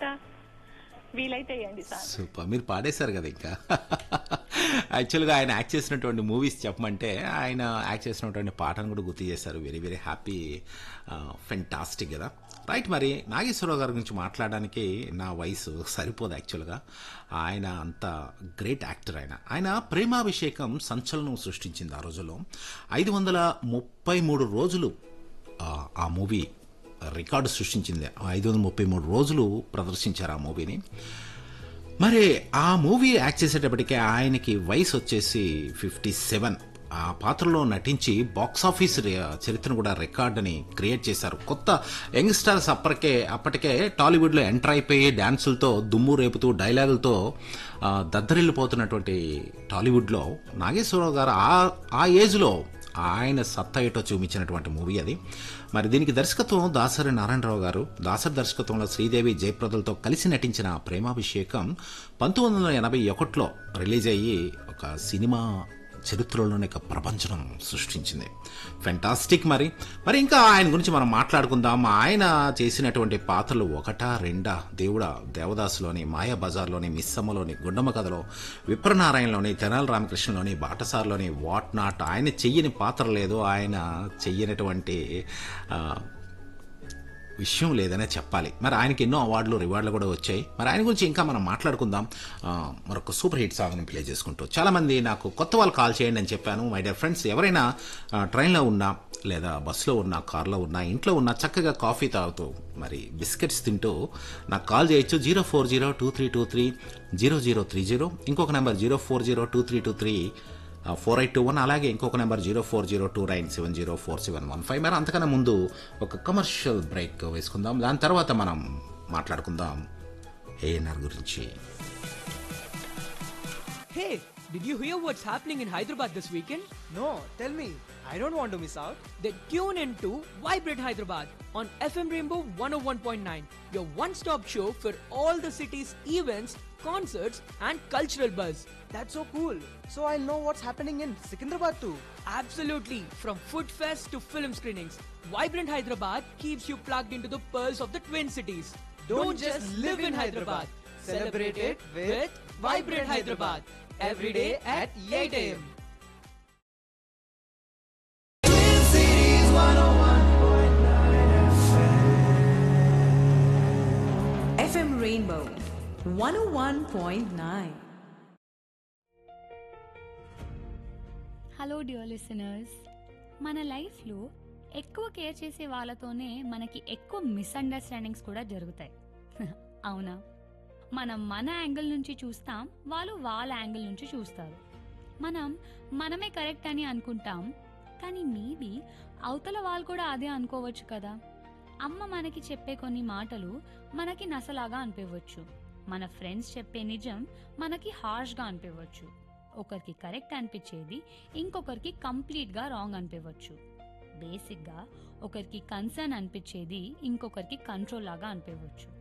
వీలైతే వేయండి sir super మీరు పాడేశారు కదా ఇంకా యాక్చువల్గా ఆయన యాక్ట్ చేసినటువంటి మూవీస్ చెప్పమంటే ఆయన యాక్ట్ చేసినటువంటి పాటను కూడా గుర్తు చేశారు వెరీ వెరీ హ్యాపీ ఫెంటాస్టిక్ కదా రైట్ మరి నాగేశ్వరరావు గారి గురించి మాట్లాడడానికి నా వయసు సరిపోదు యాక్చువల్గా ఆయన అంత గ్రేట్ యాక్టర్ ఆయన ఆయన ప్రేమాభిషేకం సంచలనం సృష్టించింది ఆ రోజుల్లో ఐదు వందల ముప్పై మూడు రోజులు ఆ, ఆ మూవీ రికార్డు సృష్టించింది ఐదు వందల ముప్పై మూడు రోజులు ప్రదర్శించారు ఆ మూవీని మరి ఆ మూవీ యాక్ట్ చేసేటప్పటికే ఆయనకి వయసు వచ్చేసి ఫిఫ్టీ సెవెన్ ఆ పాత్రలో నటించి బాక్స్ ఆఫీస్ రి- చరిత్రను కూడా రికార్డుని క్రియేట్ చేశారు కొత్త యంగ్స్టర్స్ అప్పటికే అప్పటికే టాలీవుడ్లో ఎంటర్ అయిపోయి డ్యాన్సులతో దుమ్ము రేపుతూ డైలాగులతో ఆ, దద్దరిల్లిపోతున్నటువంటి టాలీవుడ్లో నాగేశ్వరరావు గారు ఆ ఆ ఏజ్లో ఆయన సత్తా ఏటో చూపించినటువంటి మూవీ అది మరి దీనికి దర్శకత్వం దాసరి నారాయణరావు గారు దాసరి దర్శకత్వంలో శ్రీదేవి జయప్రదలతో కలిసి నటించిన ప్రేమాభిషేకం పంతొమ్మిది వందల ఎనభై ఒకటిలో రిలీజ్ అయ్యి ఒక సినిమా చరిత్రలోనే ఒక ప్రపంచం సృష్టించింది ఫెంటాస్టిక్ మరి మరి ఇంకా ఆయన గురించి మనం మాట్లాడుకుందాం ఆయన చేసినటువంటి పాత్రలు ఒకటా రెండా దేవుడా దేవదాసులోని మాయా బజార్లోని మిస్సమ్మలోని గుండమ్మ కథలో విప్రనారాయణలోని తెనాలి రామకృష్ణలోని బాటసార్లోని వాట్ నాట్ ఆయన చెయ్యని పాత్ర లేదు ఆయన చెయ్యనటువంటి ఆ, విషయం లేదనే చెప్పాలి మరి ఆయనకి ఎన్నో అవార్డులు రివార్డులు కూడా వచ్చాయి మరి ఆయన గురించి ఇంకా మనం మాట్లాడుకుందాం ఆ, మరొక సూపర్ హిట్ సాంగ్ని ప్లే చేసుకుంటూ చాలా మంది నాకు కొత్త వాళ్ళు కాల్ చేయండి అని చెప్పాను మై డియర్ ఫ్రెండ్స్ ఎవరైనా ఆ, ట్రైన్లో ఉన్నా లేదా బస్సులో ఉన్నా కార్లో ఉన్నా ఇంట్లో ఉన్నా చక్కగా కాఫీ తాగుతూ మరి బిస్కెట్స్ తింటూ నాకు కాల్ చేయొచ్చు zero four zero two three two three zero zero three zero ఇంకొక number zero four zero two three two three four eight two one అలాగే ఇంకొక number zero four zero two nine seven zero four seven one five మరి అంతకన్నా ముందు ఒక commercial break వేసుకుందాం దాని తర్వాత మనం మాట్లాడుకుందాం ఏఎన్ఆర్ గురించి Hey, did you hear what's happening in Hyderabad this weekend? No, tell me. I don't want to miss out. Then tune in to Vibrate Hyderabad on FM Rainbow 101.9, your one stop show for all the city's events, concerts, and cultural buzz. That's so cool. So I'll know what's happening in Secunderabad too. Absolutely, from food fest to film screenings, Vibrant Hyderabad keeps you plugged into the pearls of the Twin Cities. Don't, just live in Hyderabad. Celebrate it with Vibrant Hyderabad. Every day at 8 a.m. FM Rainbow 101.9. Hello dear listeners మన లైఫ్లో ఎక్కువ care చేసే వాళ్ళతోనే మనకి ఎక్కువ misunderstandings కూడా జరుగుతాయి అవునా మనం మన యాంగిల్ నుంచి చూస్తాం వాళ్ళు వాళ్ళ యాంగిల్ నుంచి చూస్తారు మనం మనమే కరెక్ట్ అని అనుకుంటాం కానీ మేబీ అవతల వాళ్ళు కూడా అదే అనుకోవచ్చు కదా అమ్మ మనకి చెప్పే కొన్ని మాటలు మనకి నసలాగా అనిపించవచ్చు మన ఫ్రెండ్స్ చెప్పే నిజం మనకి హార్ష్గా అనిపించవచ్చు ఒకరికి కరెక్ట్ అనిపించేది ఇంకొకరికి కంప్లీట్గా రాంగ్ అనిపించవచ్చు బేసిక్గా ఒకరికి కన్సర్న్ అనిపించేది ఇంకొకరికి కంట్రోల్ లాగా అనిపించవచ్చు